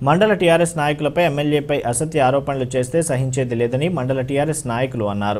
మండల టీఆర్ఎస్ నాయకులపై ఎమ్మెల్యేపై అసత్య ఆరోపణలు చేస్తే సహించేది లేదని మండల టీఆర్ఎస్ నాయకులు అన్నారు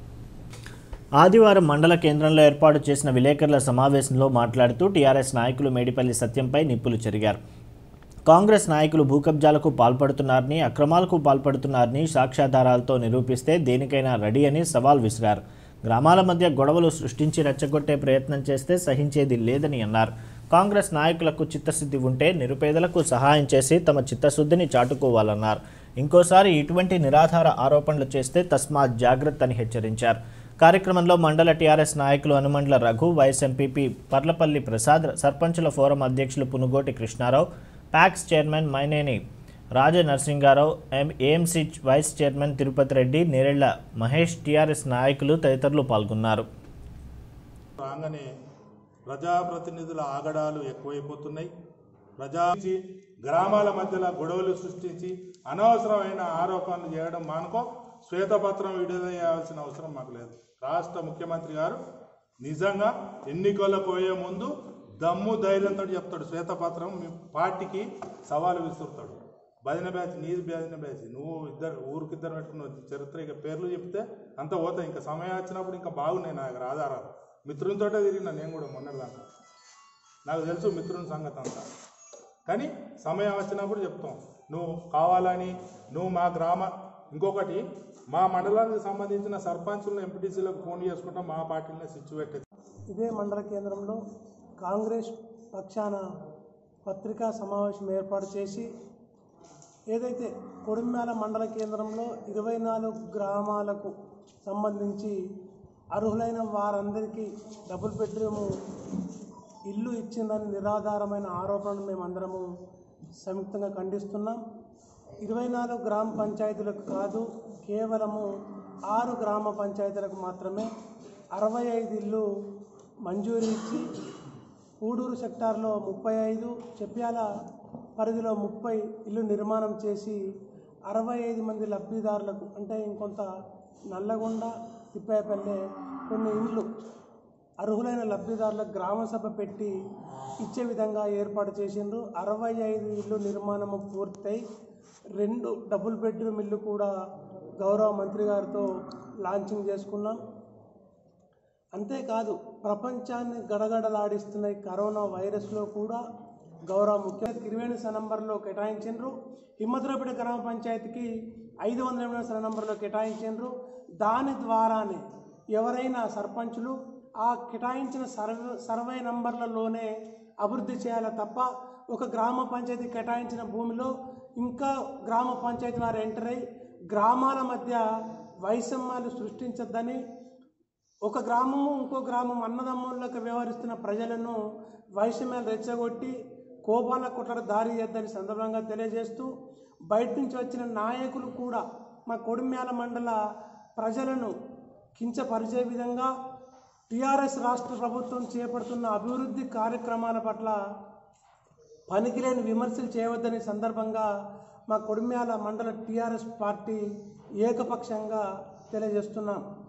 ఆదివారం మండల కేంద్రంలో ఏర్పాటు చేసిన విలేకరుల సమావేశంలో మాట్లాడుతూ టీఆర్ఎస్ నాయకులు మేడిపల్లి సత్యంపై నిప్పులు చెరిగారు కాంగ్రెస్ నాయకులు భూకబ్జాలకు పాల్పడుతున్నారని అక్రమాలకు పాల్పడుతున్నారని సాక్ష్యాధారాలతో నిరూపిస్తే దేనికైనా రెడీ అని సవాల్ విసిరారు గ్రామాల మధ్య గొడవలు సృష్టించి రెచ్చగొట్టే ప్రయత్నం చేస్తే సహించేది లేదని అన్నారు కాంగ్రెస్ నాయకులకు చిత్తశుద్ధి ఉంటే నిరుపేదలకు సహాయం చేసి తమ చిత్తశుద్ధిని చాటుకోవాలన్నారు ఇంకోసారి ఇటువంటి నిరాధార ఆరోపణలు చేస్తే తస్మాత్ జాగ్రత్త అని హెచ్చరించారు కార్యక్రమంలో మండల టీఆర్ఎస్ నాయకులు హనుమండ్ల రఘు వైస్ ఎంపీపీ పర్లపల్లి ప్రసాద్ సర్పంచుల ఫోరం అధ్యక్షులు Punugoti Krishna Rao PACS chairman Maineni Raja Narasinga Rao M A M C vice chairman Tirupati Reddy Nerella Mahesh T R S నాయకులు తదితరులు పాల్గొన్నారు రాగానే ప్రజాప్రతినిధుల ఆగడాలు ఎక్కువైపోతున్నాయి ప్రజా గ్రామాల మధ్యలో గొడవలు సృష్టించి అనవసరమైన ఆరోపణలు చేయడం మానుకో శ్వేతపత్రం విడుదల చేయాల్సిన అవసరం మాకు లేదు రాష్ట్ర ముఖ్యమంత్రి గారు నిజంగా ఎన్నికలకు పోయే ముందు దమ్ము ధైర్యంతో చెప్తాడు శ్వేతపత్రం మీ పార్టీకి సవాలు విసురుతాడు భజన బ్యాచ్ నీది భజన బ్యాచ్ నువ్వు ఇద్దరు ఊరికిద్దరు పెట్టుకున్న చరిత్ర ఇక పేర్లు చెప్తే అంత పోతాయి ఇంకా సమయం వచ్చినప్పుడు ఇంకా బాగున్నాయి నా దగ్గర ఆధారాలు మిత్రునితోటే తిరిగిన నేను కూడా మొన్నటిదాకా నాకు తెలుసు మిత్రుని సంగతి అంతా కానీ సమయం వచ్చినప్పుడు చెప్తాం నువ్వు కావాలని నువ్వు మా గ్రామ ఇంకొకటి మా మండలానికి సంబంధించిన సర్పంచులను ఎంపీటీసీలకు ఫోన్ చేసుకుంటాం మా పార్టీని స్విచ్ పెట్టేది ఇదే మండల కేంద్రంలో కాంగ్రెస్ పక్షాన పత్రికా సమావేశం ఏర్పాటు చేసి ఏదైతే కొడిమ్యాల మండల కేంద్రంలో ఇరవై నాలుగు గ్రామాలకు సంబంధించి అర్హులైన వారందరికీ డబుల్ బెడ్రూము ఇల్లు ఇచ్చిందని నిరాధారమైన ఆరోపణలు మేమందరము సంయుక్తంగా ఖండిస్తున్నాం ఇరవై నాలుగు గ్రామ పంచాయతీలకు కాదు కేవలము ఆరు గ్రామ పంచాయతీలకు మాత్రమే అరవై ఐదు ఇల్లు మంజూరు ఇచ్చి ఊడూరు సెక్టార్లో ముప్పై ఐదు చెప్ప్యాల పరిధిలో ముప్పై ఇల్లు నిర్మాణం చేసి అరవై ఐదు మంది లబ్ధిదారులకు అంటే ఇంకొంత నల్లగొండ తిప్పాయపల్లె కొన్ని ఇండ్లు అర్హులైన లబ్ధిదారులకు గ్రామ సభ పెట్టి ఇచ్చే విధంగా ఏర్పాటు చేసిండ్రు అరవై ఐదు ఇల్లు నిర్మాణము పూర్తయి రెండు డబుల్ బెడ్రూమ్ ఇల్లు కూడా గౌరవ మంత్రి గారితో లాంచింగ్ చేసుకున్నాం అంతేకాదు ప్రపంచాన్ని గడగడలాడిస్తున్న ఈ కరోనా వైరస్లో కూడా గౌరవ ముఖ్య త్రివేణి సనంబర్లో కేటాయించిండ్రు హిమ్మతులపేట గ్రామ పంచాయతీకి ఐదు వందల ఎనిమిది సన నంబర్లో కేటాయించిండ్రు దాని ద్వారానే ఎవరైనా సర్పంచులు ఆ కేటాయించిన సర్వే సర్వే నంబర్లలోనే అభివృద్ధి చేయాలి తప్ప ఒక గ్రామ పంచాయతీ కేటాయించిన భూమిలో ఇంకా గ్రామ పంచాయతీ వారు ఎంటర్ అయి గ్రామాల మధ్య వైషమ్యాలు సృష్టించద్దని ఒక గ్రామము ఇంకో గ్రామం అన్నదమ్ములకు వ్యవహరిస్తున్న ప్రజలను వైషమ్యాలు రెచ్చగొట్టి కోపాల కుట్ర దారి చేద్దని సందర్భంగా తెలియజేస్తూ బయట నుంచి వచ్చిన నాయకులు కూడా మా కొడిమ్యాల మండల ప్రజలను కించపరిచే విధంగా టీఆర్ఎస్ రాష్ట్ర ప్రభుత్వం చేపడుతున్న అభివృద్ధి కార్యక్రమాల పట్ల పనికిలేని విమర్శలు చేయవద్దని సందర్భంగా మా కొడిమ్యాల మండల టీఆర్ఎస్ పార్టీ ఏకపక్షంగా తెలియజేస్తున్నాం